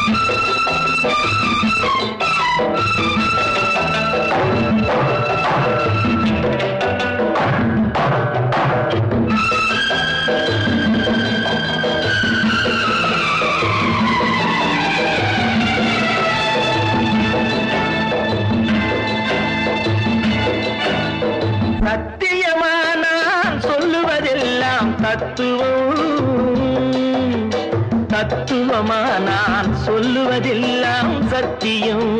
சத்தியமா நான் சொல்லுவதெல்லாம் தத்துவம் தத்துவமா நான் சொல்லுவதெல்லாம் சத்தியம்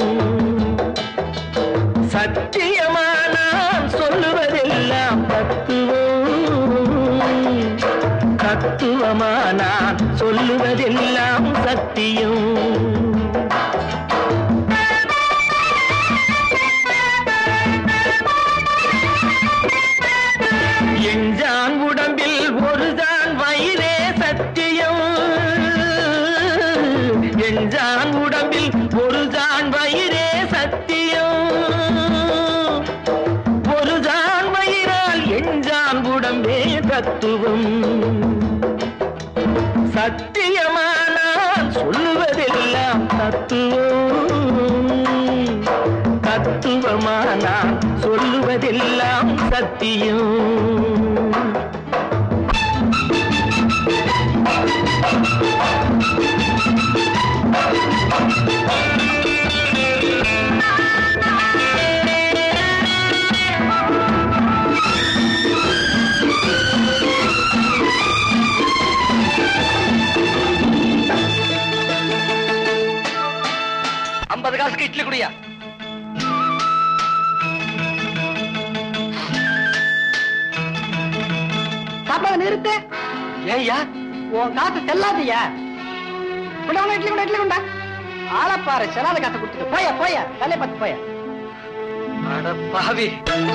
சத்தியமா நான் சொல்லுவதெல்லாம் தத்துவம் தத்துவமா நான் சொல்லுவதெல்லாம் சத்தியம் எஞ்சான் உடம்பில் ஒருதான் வயிறே சத்தியம் எஞ்சான் உடம்பில் ஒருதான் வயிறே சத்தியம் ஒருதான் வயிறால் எஞ்சான் உடம்பே தத்துவம் சத்தியமானால் சொல்லுவதெல்லாம் தத்துவம் தத்துவமானால் சொல்லுவதெல்லாம் சத்தியம் ஐம்பது காசுக்கு இட்லி குடியா சாப்பாடு நிறுத்து ஏய்யா உன் காசு செல்லாதியா கொண்டா கொண்டா இட்லி கொண்டா இட்லி கொண்டா ஆளப்பாரு செல்லாத காசை கொடுத்துட்டு போய போய தலையை பார்த்து போய அட பாவி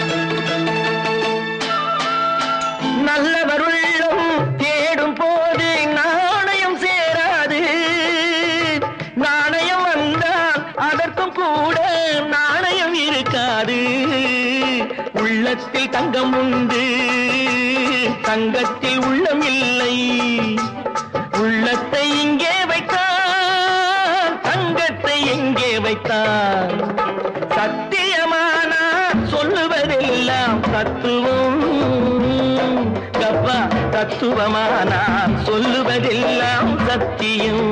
நல்லவருள்ளம் தேடும் போது நாணயம் சேராது நாணயம் வந்தால் அதற்கும் கூட நாணயம் இருக்காது உள்ளத்தில் தங்கம் உண்டு தங்கத்தில் உள்ளம் இல்லை உள்ளத்தை இங்கே வைத்தான் தங்கத்தை எங்கே வைத்தான் சத்தியமான சொல்லுவதெல்லாம் தத்துவம் கப்பா தத்துவமானா சொல்லுவதெல்லாம் சத்தியம்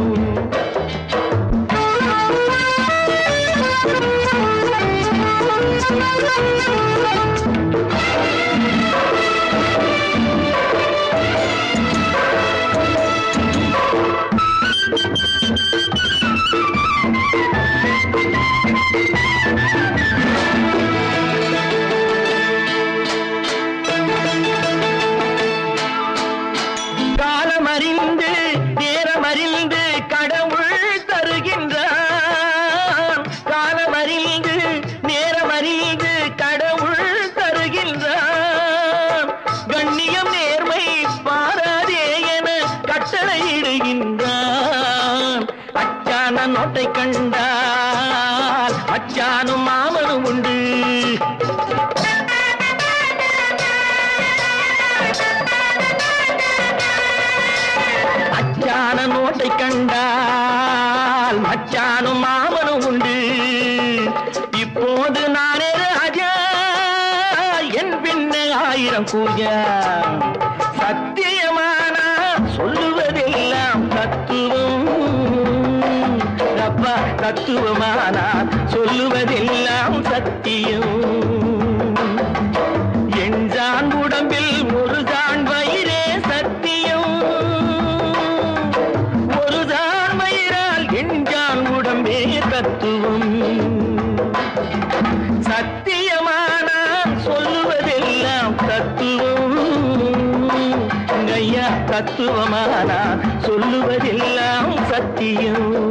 காலமறிந்து நேரமறிந்து கடவுள் தருகின்றான் காலமறிந்து நேரமறிந்து கடவுள் தருகின்றான் கண்ணியம் நேர்மை பாராதே என கட்டளையிடுகின்றான் அச்சான நோட்டை கண்டால் அச்சானும் மாமனும் உண்டு அச்சான நோட்டை கண்டால் மச்சானும் மாமனும் உண்டு இப்போது நானே ராஜா என் பின்ன ஆயிரம் பூஜா சத்தியமான சொல்லுவதெல்லாம் தத்துவம் அப்பா தத்துவமானா சொல்லுவதெல்லாம் சத்தியம் எஞ்சான் உடம்பில் முருகான் வயிறே சத்தியம் ஒருதான் வயிறால் எஞ்சான் உடம்பே தத்துவம் சத்தியமான சொல்லுவதெல்லாம் தத்துவம் ஐயா தத்துவமான சொல்லுவதெல்லாம் சத்தியம்